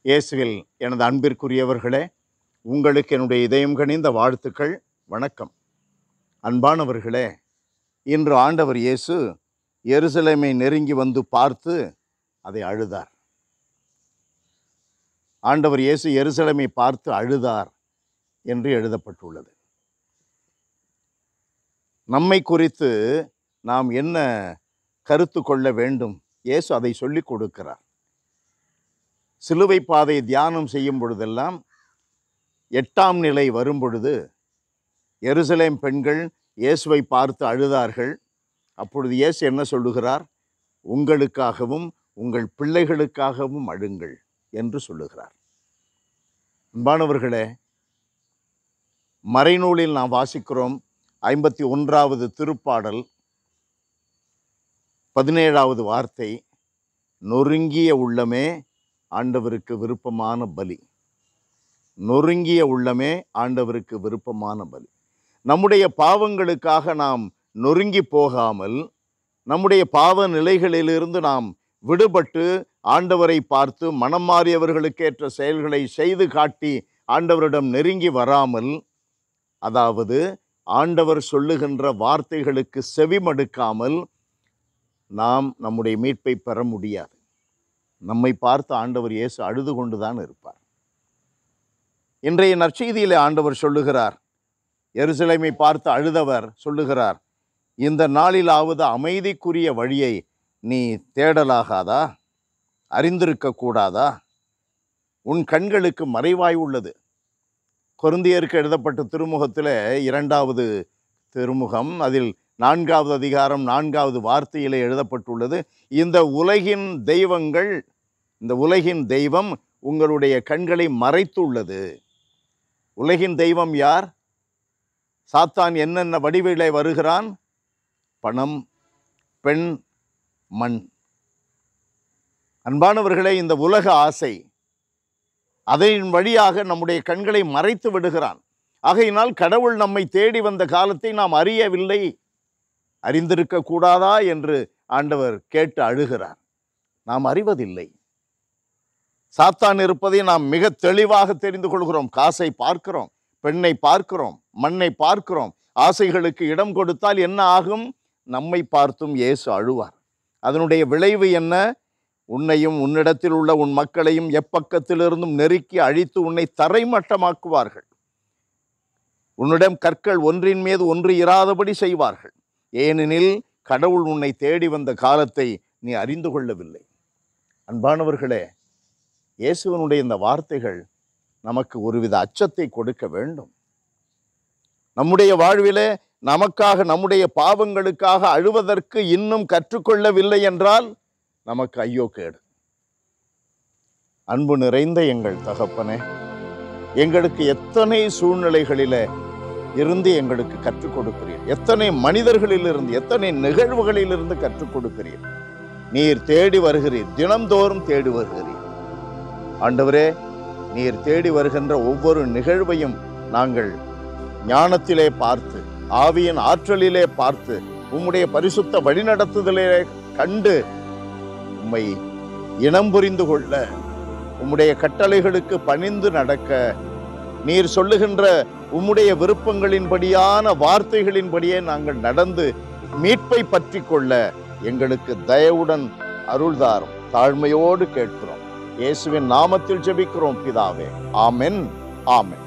இயேசுவில் எனது அன்பிற்குரியவர்களே உங்களுக்கு என்னுடைய இதயம் கனிந்த வாழ்த்துக்கள் வணக்கம் அன்பானவர்களே இன்று ஆண்டவர் இயேசு எருசலேமை நெருங்கி வந்து பார்த்து அதை அழுதார் ஆண்டவர் இயேசு எருசலேமை பார்த்து அழுதார் என்று எழுதப்பட்டுள்ளது நம்மை குறித்து நாம் என்ன கருத்து கொள்ள வேண்டும் இயேசு அதை சொல்லிக் கொடுக்கிறார் சிலுவை பாதை தியானம் செய்யும் பொழுதெல்லாம் எட்டாம் நிலை வரும் பொழுது எருசலேம் பெண்கள் இயேசுவை பார்த்து அழுதார்கள் அப்பொழுது இயேசு என்ன சொல்லுகிறார் உங்களுக்காகவும் உங்கள் பிள்ளைகளுக்காகவும் அழுங்கள் என்று சொல்லுகிறார் அன்பானவர்களே மறைநூலில் நாம் வாசிக்கிறோம் ஐம்பத்தி ஒன்றாவது திருப்பாடல் பதினேழாவது வார்த்தை நொறுங்கிய உள்ளமே ஆண்டவருக்கு விருப்பமான பலி நொறுங்கிய உள்ளமே ஆண்டவருக்கு விருப்பமான பலி நம்முடைய பாவங்களுக்காக நாம் நொறுங்கி போகாமல் நம்முடைய பாவ நிலைகளிலிருந்து நாம் விடுபட்டு ஆண்டவரை பார்த்து மனம் மாறியவர்களுக்கேற்ற செயல்களை செய்து காட்டி ஆண்டவரிடம் நெருங்கி வராமல் அதாவது ஆண்டவர் சொல்லுகின்ற வார்த்தைகளுக்கு செவிமடுக்காமல் நாம் நம்முடைய மீட்பை பெற முடியாது நம்மை பார்த்து ஆண்டவர் இயேசு அழுது கொண்டுதான் இருப்பார் இன்றைய நற்செய்தியிலே ஆண்டவர் சொல்லுகிறார் எருசலேமை பார்த்து அழுதவர் சொல்லுகிறார் இந்த நாளிலாவது அமைதிக்குரிய வழியை நீ தேடலாகாதா அறிந்திருக்க கூடாதா உன் கண்களுக்கு மறைவாய் உள்ளது கொருந்தியருக்கு எழுதப்பட்ட திருமுகத்தில் இரண்டாவது திருமுகம் அதில் நான்காவது அதிகாரம் நான்காவது வார்த்தையிலே எழுதப்பட்டுள்ளது இந்த உலகின் தெய்வங்கள் இந்த உலகின் தெய்வம் உங்களுடைய கண்களை மறைத்துள்ளது உலகின் தெய்வம் யார் சாத்தான் என்னென்ன வடிவிலே வருகிறான் பணம் பெண் மண் அன்பானவர்களே இந்த உலக ஆசை அதன் வழியாக நம்முடைய கண்களை மறைத்து விடுகிறான் ஆகையினால் கடவுள் நம்மை தேடி வந்த காலத்தை நாம் அறியவில்லை அறிந்திருக்க கூடாதா என்று ஆண்டவர் கேட்டு அழுகிறார் நாம் அறிவதில்லை சாத்தான் இருப்பதை நாம் மிக தெளிவாக தெரிந்து கொள்கிறோம் காசை பார்க்கிறோம் பெண்ணை பார்க்கிறோம் மண்ணை பார்க்கிறோம் ஆசைகளுக்கு இடம் கொடுத்தால் என்ன ஆகும் நம்மை பார்த்தும் இயேசு அழுவார் அதனுடைய விளைவு என்ன உன்னையும் உன்னிடத்தில் உள்ள உன் மக்களையும் எப்பக்கத்திலிருந்தும் நெருக்கி அழித்து உன்னை தரைமட்டமாக்குவார்கள் உன்னிடம் கற்கள் ஒன்றின் மீது ஒன்று இராதபடி செய்வார்கள் ஏனெனில் கடவுள் உன்னை தேடி வந்த காலத்தை நீ அறிந்து கொள்ளவில்லை அன்பானவர்களே இயேசுவனுடைய இந்த வார்த்தைகள் நமக்கு ஒருவித அச்சத்தை கொடுக்க வேண்டும் நம்முடைய வாழ்விலே நமக்காக நம்முடைய பாவங்களுக்காக அழுவதற்கு இன்னும் கற்றுக்கொள்ளவில்லை என்றால் நமக்கு ஐயோ கேடு அன்பு நிறைந்த எங்கள் தகப்பனே எங்களுக்கு எத்தனை சூழ்நிலைகளில இருந்து எங்களுக்கு கற்றுக் கொடுக்கிறீர் எத்தனை மனிதர்களிலிருந்து எத்தனை நிகழ்வுகளிலிருந்து கற்றுக் கொடுக்கிறீர் நீர் தேடி வருகிறீர் தினம்தோறும் தேடி வருகிறீர் ஆண்டவரே நீர் தேடி வருகின்ற ஒவ்வொரு நிகழ்வையும் நாங்கள் ஞானத்திலே பார்த்து ஆவியின் ஆற்றலிலே பார்த்து உம்முடைய பரிசுத்த வழிநடத்துதலே கண்டு உம்மை இனம் புரிந்து கொள்ள உம்முடைய கட்டளைகளுக்கு பணிந்து நடக்க நீர் சொல்லுகின்ற உம்முடைய விருப்பங்களின்படியான வார்த்தைகளின்படியே நாங்கள் நடந்து மீட்பை பற்றி கொள்ள எங்களுக்கு தயவுடன் அருள்தாரும் தாழ்மையோடு கேட்கிறோம் இயேசுவின் நாமத்தில் ஜெபிக்கிறோம் பிதாவே ஆமென் ஆமென்